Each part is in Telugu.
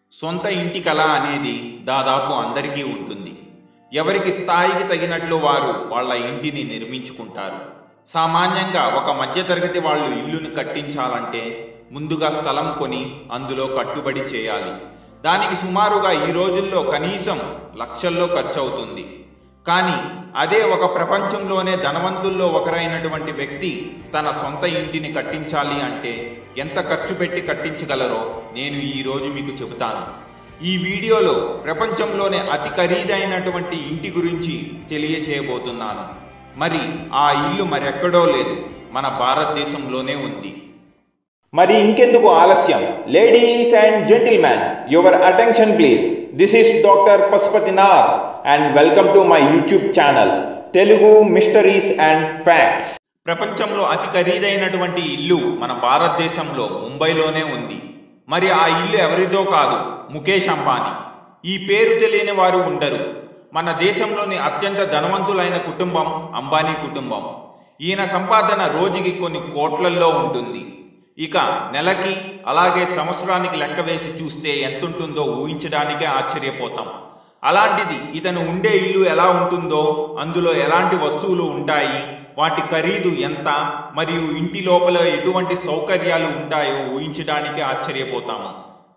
సొంత ఇంటి కళ అనేది దాదాపు అందరికీ ఉంటుంది ఎవరికి స్థాయికి తగినట్లు వారు వాళ్ళ ఇంటిని నిర్మించుకుంటారు సామాన్యంగా ఒక మధ్యతరగతి వాళ్ళు ఇల్లుని కట్టించాలంటే ముందుగా స్థలం కొని అందులో కట్టుబడి చేయాలి దానికి సుమారుగా ఈ రోజుల్లో కనీసం లక్షల్లో ఖర్చు అవుతుంది కానీ అదే ఒక ప్రపంచంలోనే ధనవంతుల్లో ఒకరైనటువంటి వ్యక్తి తన సొంత ఇంటిని కట్టించాలి అంటే ఎంత ఖర్చు పెట్టి కట్టించగలరో నేను ఈ రోజు మీకు చెబుతాను ఈ వీడియోలో ప్రపంచంలోనే అతి ఖరీదైనటువంటి ఇంటి గురించి తెలియచేయబోతున్నాను మరి ఆ ఇల్లు మరెక్కడో లేదు మన భారతదేశంలోనే ఉంది మరి ఇంకెందుకు ఆలస్యం ladies and gentlemen your attention please this is doctor Pashupatinath and welcome to my YouTube channel Telugu mysteries and facts ప్రపంచంలో అతి ఖరీదైనటువంటి ఇల్లు మన భారతదేశంలో ముంబైలోనే ఉంది మరి ఆ ఇల్లు ఎవరిదో కాదు ముఖేష్ అంబానీ ఈ పేరు తెలియని వారు ఉండరు మన దేశంలోని అత్యంత ధనవంతులైన కుటుంబం అంబానీ కుటుంబం ఈయన సంపాదన రోజుకి కొన్ని కోట్లల్లో ఉంటుంది ఇక నెలకి అలాగే సంవత్సరానికి లెక్క వేసి చూస్తే ఎంతుంటుందో ఊహించడానికే ఆశ్చర్యపోతాం అలాంటిది ఇతను ఉండే ఇల్లు ఎలా ఉంటుందో అందులో ఎలాంటి వస్తువులు ఉంటాయి వాటి ఖరీదు ఎంత మరియు ఇంటి లోపల ఎటువంటి సౌకర్యాలు ఉంటాయో ఊహించడానికే ఆశ్చర్యపోతాము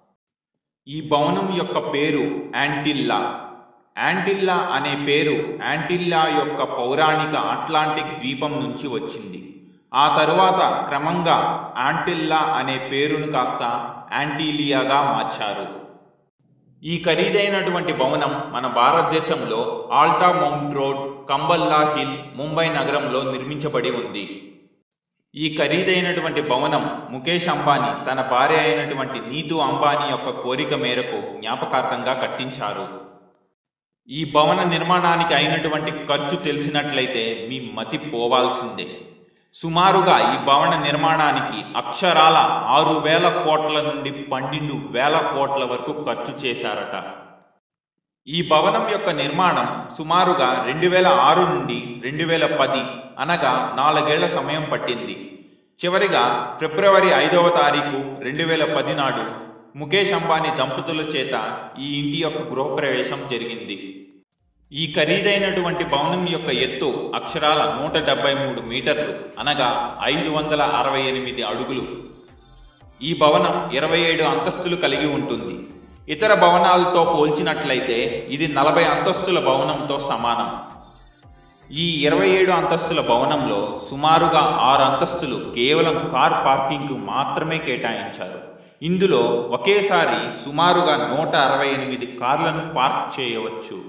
ఈ భవనం యొక్క పేరు యాంటిల్లా యాంటిల్లా అనే పేరు యాంటిల్లా యొక్క పౌరాణిక అట్లాంటిక్ ద్వీపం నుంచి వచ్చింది ఆ తరువాత క్రమంగా యాంటిల్లా అనే పేరును కాస్త యాంటీలియాగా మార్చారు ఈ ఖరీదైనటువంటి భవనం మన భారతదేశంలో Altamount road Cumballa hill Mumbai నగరంలో నిర్మించబడి ఉంది ఈ ఖరీదైనటువంటి భవనం ముఖేష్ అంబానీ తన భార్య అయినటువంటి నీతు అంబానీ యొక్క కోరిక మేరకు జ్ఞాపకార్థంగా కట్టించారు ఈ భవన నిర్మాణానికి అయినటువంటి ఖర్చు తెలిసినట్లయితే మీ మతి పోవాల్సిందే సుమారుగా ఈ భవన నిర్మాణానికి అక్షరాల ఆరు వేల కోట్ల నుండి పన్నెండు వేల కోట్ల వరకు ఖర్చు చేశారట ఈ భవనం యొక్క నిర్మాణం సుమారుగా రెండు వేల ఆరు నుండి రెండు వేల పది అనగా నాలుగేళ్ల సమయం పట్టింది చివరిగా ఫిబ్రవరి ఐదవ తారీఖు రెండు వేల పది నాడు ముఖేష్ అంబానీ దంపతుల చేత ఈ ఇంటి యొక్క గృహప్రవేశం జరిగింది ఈ ఖరీదైనటువంటి భవనం యొక్క ఎత్తు అక్షరాల నూట డెబ్బై మూడు మీటర్లు అనగా ఐదు వందల అరవై ఎనిమిది అడుగులు ఈ భవనం ఇరవై ఏడు అంతస్తులు కలిగి ఉంటుంది ఇతర భవనాలతో పోల్చినట్లయితే ఇది నలభై అంతస్తుల భవనంతో సమానం ఈ ఇరవై ఏడు అంతస్తుల భవనంలో సుమారుగా ఆరు అంతస్తులు కేవలం కార్ పార్కింగ్కు మాత్రమే కేటాయించారు ఇందులో ఒకేసారి సుమారుగా నూట అరవై ఎనిమిది కార్లను పార్క్ చేయవచ్చు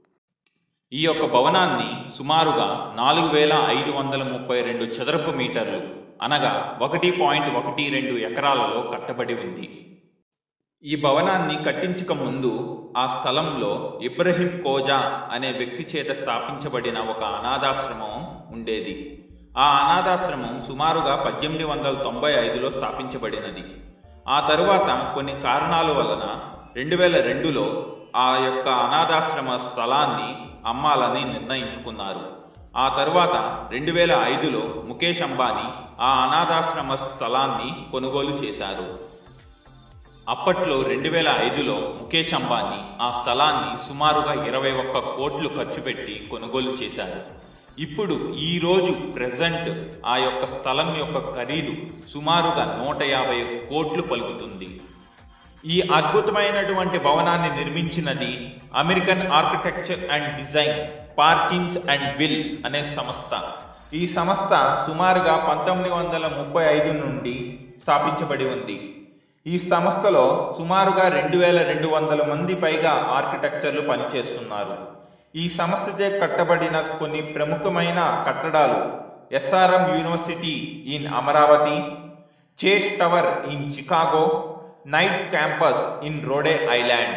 ఈ యొక్క భవనాన్ని సుమారుగా నాలుగు వేల ఐదు వందల ముప్పై రెండు చదరపు మీటర్లు అనగా ఒకటి పాయింట్ ఒకటి రెండు ఎకరాలలో కట్టబడి ఉంది ఈ భవనాన్ని కట్టించక ముందు ఆ స్థలంలో ఇబ్రహీం కోజా అనే వ్యక్తి చేత స్థాపించబడిన ఒక అనాథాశ్రమం ఉండేది ఆ అనాథాశ్రమం సుమారుగా పద్దెనిమిది వందల తొంభై ఐదులో స్థాపించబడినది ఆ తరువాత కొన్ని కారణాల వలన రెండు వేల రెండులో ఆ యొక్క అనాథాశ్రమ స్థలాన్ని అమ్మాలని నిర్ణయించుకున్నారు ఆ తరువాత రెండు వేల ఐదులో ముఖేష్ అంబానీ ఆ అనాథాశ్రమ స్థలాన్ని కొనుగోలు చేశారు అప్పట్లో రెండు వేల ఐదులో ముఖేష్ అంబానీ ఆ స్థలాన్ని సుమారుగా ఇరవై ఒక్క కోట్లు ఖర్చు పెట్టి కొనుగోలు చేశారు ఇప్పుడు ఈ రోజు ప్రెజెంట్ ఆ యొక్క స్థలం యొక్క ఖరీదు సుమారుగా నూట యాభై కోట్లు పలుకుతుంది ఈ అద్భుతమైనటువంటి భవనాన్ని నిర్మించినది American architecture and design Perkins and Will అనే సంస్థ ఈ సంస్థ సుమారుగా పంతొమ్మిది వందల ముప్పై ఐదు నుండి స్థాపించబడి ఉంది ఈ సంస్థలో సుమారుగా రెండు వేల రెండు వందల మంది పైగా ఆర్కిటెక్చర్లు పనిచేస్తున్నారు ఈ సంస్థచే కట్టబడిన కొన్ని ప్రముఖమైన కట్టడాలు SRM university in Amaravati Chase tower in Chicago Knight campus in Rhode Island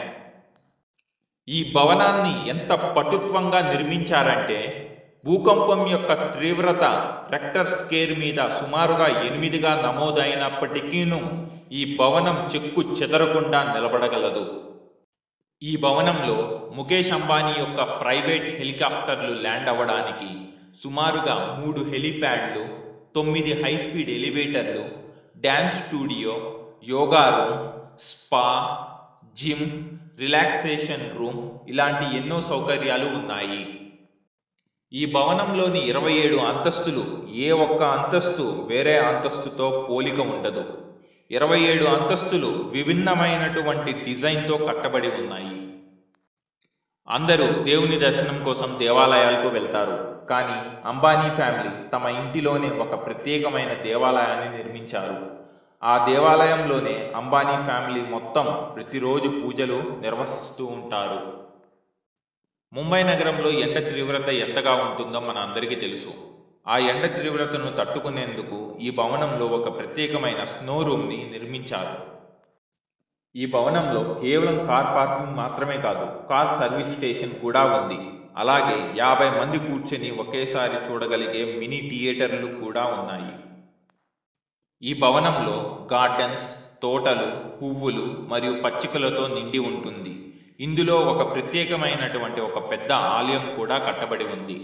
ఈ భవనాన్ని ఎంత పటుత్వంగా నిర్మించారంటే భూకంపం యొక్క తీవ్రత రెక్టర్ స్కేర్ మీద సుమారుగా ఎనిమిదిగా నమోదైనప్పటికీను ఈ భవనం చెక్కు చెదరకుండా నిలబడగలదు ఈ భవనంలో ముఖేష్ అంబానీ యొక్క ప్రైవేట్ హెలికాప్టర్లు ల్యాండ్ అవ్వడానికి సుమారుగా మూడు హెలిప్యాడ్లు తొమ్మిది హై స్పీడ్ ఎలివేటర్లు dance studio yoga room spa gym relaxation room ఇలాంటి ఎన్నో సౌకర్యాలు ఉన్నాయి ఈ భవనంలోని ఇరవై ఏడు అంతస్తులు ఏ ఒక్క అంతస్తు వేరే అంతస్తుతో పోలిక ఉండదు ఇరవై ఏడు అంతస్తులు విభిన్నమైనటువంటి డిజైన్తో కట్టబడి ఉన్నాయి అందరూ దేవుని దర్శనం కోసం దేవాలయాలకు వెళ్తారు కానీ అంబానీ ఫ్యామిలీ తమ ఇంటిలోనే ఒక ప్రత్యేకమైన దేవాలయాన్ని నిర్మించారు ఆ దేవాలయంలోనే అంబానీ ఫ్యామిలీ మొత్తం ప్రతిరోజు పూజలు నిర్వహిస్తూ ఉంటారు ముంబై నగరంలో ఎండ తీవ్రత ఎంతగా ఉంటుందో మన అందరికీ తెలుసు ఆ ఎండ తీవ్రతను తట్టుకునేందుకు ఈ భవనంలో ఒక ప్రత్యేకమైన స్నో రూమ్ని నిర్మించారు ఈ భవనంలో కేవలం కార్ పార్కింగ్ మాత్రమే కాదు కార్ సర్వీస్ స్టేషన్ కూడా ఉంది అలాగే యాభై మంది కూర్చొని ఒకేసారి చూడగలిగే మినీ థియేటర్లు కూడా ఉన్నాయి ఈ భవనంలో గార్డెన్స్ తోటలు పువ్వులు మరియు పచ్చికలతో నిండి ఉంటుంది ఇందులో ఒక ప్రత్యేకమైనటువంటి ఒక పెద్ద ఆలయం కూడా కట్టబడి ఉంది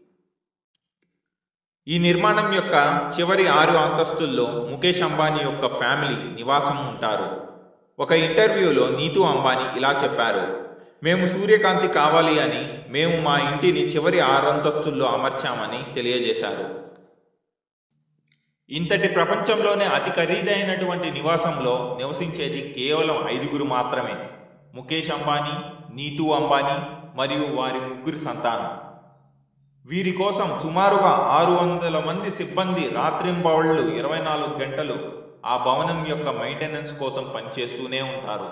ఈ నిర్మాణం యొక్క చివరి ఆరు అంతస్తుల్లో ముఖేష్ అంబానీ యొక్క ఫ్యామిలీ నివాసం ఉంటారు ఒక ఇంటర్వ్యూలో నీతు అంబానీ ఇలా చెప్పారు మేము సూర్యకాంతి కావాలి అని మేము మా ఇంటిని చివరి ఆరు అంతస్తుల్లో అమర్చామని తెలియజేశారు ఇంతటి ప్రపంచంలోనే అతి ఖరీదైనటువంటి నివాసంలో నివసించేది కేవలం ఐదుగురు మాత్రమే ముఖేష్ అంబానీ నీతు అంబానీ మరియు వారి ముగ్గురు సంతానం వీరి కోసం సుమారుగా ఆరు వందల మంది సిబ్బంది రాత్రింబవళ్లు ఇరవై నాలుగు గంటలు ఆ భవనం యొక్క మెయింటెనెన్స్ కోసం పనిచేస్తూనే ఉంటారు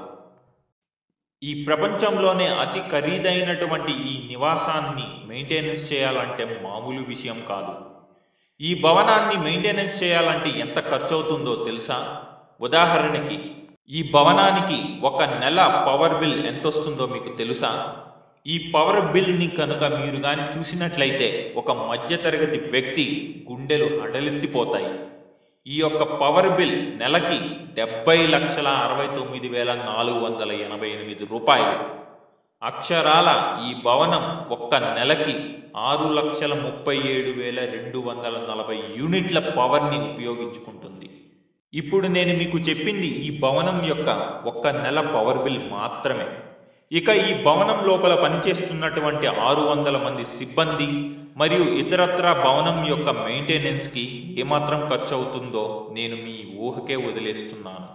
ఈ ప్రపంచంలోనే అతి ఖరీదైనటువంటి ఈ నివాసాన్ని మెయింటెనెన్స్ చేయాలంటే మామూలు విషయం కాదు ఈ భవనాన్ని మెయింటెనెన్స్ చేయాలంటే ఎంత ఖర్చు అవుతుందో తెలుసా ఉదాహరణకి ఈ భవనానికి ఒక నెల పవర్ బిల్ ఎంత వస్తుందో మీకు తెలుసా ఈ పవర్ బిల్ని కనుక మీరు కానీ చూసినట్లయితే ఒక మధ్యతరగతి వ్యక్తి గుండెలు హడలెత్తిపోతాయి ఈ యొక్క పవర్ బిల్ నెలకి డెబ్బై లక్షల అరవై తొమ్మిది వేల నాలుగు వందల ఎనభై ఎనిమిది రూపాయలు అక్షరాల ఈ భవనం ఒక్క నెలకి ఆరు లక్షల ముప్పై ఏడు వేల రెండు వందల నలభై యూనిట్ల పవర్ని ఉపయోగించుకుంటుంది ఇప్పుడు నేను మీకు చెప్పింది ఈ భవనం యొక్క ఒక్క నెల పవర్ బిల్ మాత్రమే ఇక ఈ భవనం లోపల పనిచేస్తున్నటువంటి ఆరు వందల మంది సిబ్బంది మరియు ఇతరత్ర భవనం యొక్క మెయింటెనెన్స్కి ఏమాత్రం ఖర్చు అవుతుందో నేను మీ ఊహకే వదిలేస్తున్నాను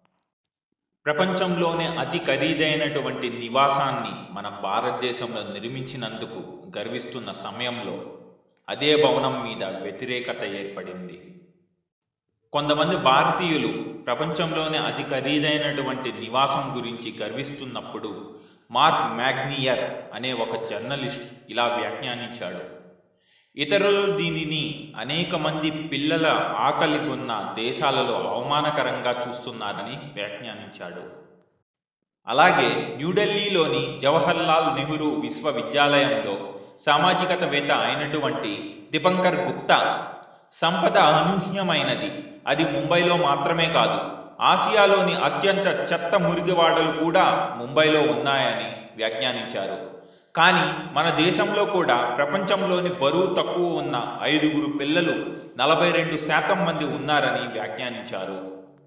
ప్రపంచంలోనే అతి ఖరీదైనటువంటి నివాసాన్ని మన భారతదేశంలో నిర్మించినందుకు గర్విస్తున్న సమయంలో అదే భవనం మీద వ్యతిరేకత ఏర్పడింది కొంతమంది భారతీయులు ప్రపంచంలోనే అతి ఖరీదైనటువంటి నివాసం గురించి గర్విస్తున్నప్పుడు మార్క్ మ్యాగ్నియర్ అనే ఒక జర్నలిస్ట్ ఇలా వ్యాఖ్యానించాడు ఇతరులు దీనిని అనేక మంది పిల్లల ఆకలి ఉన్న దేశాలలో అవమానకరంగా చూస్తున్నారని వ్యాఖ్యానించాడు అలాగే న్యూఢిల్లీలోని జవహర్లాల్ నెహ్రూ విశ్వవిద్యాలయంలో సామాజికతవేత్త అయినటువంటి దిపంకర్ గుప్తా సంపద అనూహ్యమైనది అది ముంబైలో మాత్రమే కాదు ఆసియాలోని అత్యంత చెత్త మురికివాడలు కూడా ముంబైలో ఉన్నాయని వ్యాఖ్యానించారు కానీ మన దేశంలో కూడా ప్రపంచంలోని బరువు తక్కువ ఉన్న ఐదుగురు పిల్లలు నలభై రెండు శాతం మంది ఉన్నారని వ్యాఖ్యానించారు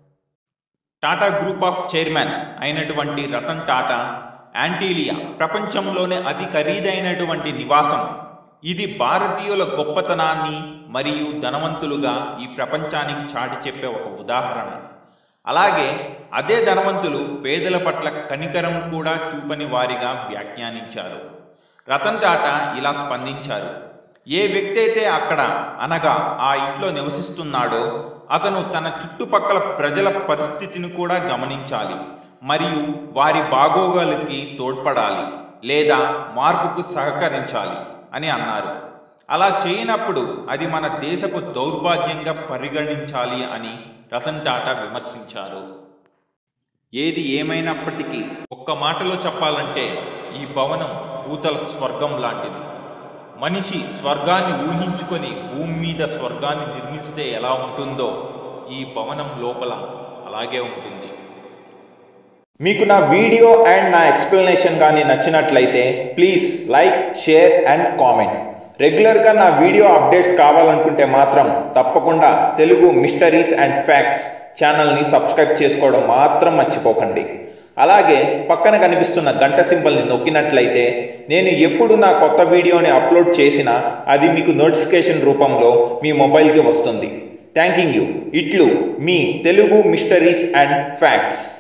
టాటా గ్రూప్ ఆఫ్ చైర్మన్ అయినటువంటి రతన్ టాటా యాంటీలియా ప్రపంచంలోనే అతి ఖరీదైనటువంటి నివాసం ఇది భారతీయుల గొప్పతనాన్ని మరియు ధనవంతులుగా ఈ ప్రపంచానికి చాటి చెప్పే ఒక ఉదాహరణ అలాగే అదే ధనవంతులు పేదల పట్ల కనికరం కూడా చూపని వారిగా వ్యాఖ్యానించారు రతన్ టాటా ఇలా స్పందించారు ఏ వ్యక్తి అయితే అక్కడ అనగా ఆ ఇంట్లో నివసిస్తున్నాడో అతను తన చుట్టుపక్కల ప్రజల పరిస్థితిని కూడా గమనించాలి మరియు వారి బాగోగులకి తోడ్పడాలి లేదా మార్పుకు సహకరించాలి అని అన్నారు అలా చేయనప్పుడు అది మన దేశపు దౌర్భాగ్యంగా పరిగణించాలి అని రతన్ టాటా విమర్శించారు ఏది ఏమైనప్పటికీ ఒక్క మాటలో చెప్పాలంటే ఈ భవనం భూతల స్వర్గం లాంటిది మనిషి స్వర్గాన్ని ఊహించుకొని భూమి మీద స్వర్గాన్ని నిర్మిస్తే ఎలా ఉంటుందో ఈ భవనం లోపల అలాగే ఉంటుంది మీకు నా వీడియో అండ్ నా ఎక్స్ప్లెనేషన్ కానీ నచ్చినట్లయితే please like share and comment రెగ్యులర్గా నా వీడియో అప్డేట్స్ కావాలనుకుంటే మాత్రం తప్పకుండా తెలుగు మిస్టరీస్ అండ్ ఫ్యాక్ట్స్ ఛానల్ని సబ్స్క్రైబ్ చేసుకోవడం మాత్రం మర్చిపోకండి అలాగే పక్కన కనిపిస్తున్న గంట సింబల్ని నొక్కినట్లయితే నేను ఎప్పుడు నా కొత్త వీడియోని అప్లోడ్ చేసినా అది మీకు నోటిఫికేషన్ రూపంలో మీ మొబైల్కి వస్తుంది థ్యాంకింగ్ యూ ఇట్లు మీ తెలుగు మిస్టరీస్ అండ్ ఫ్యాక్ట్స్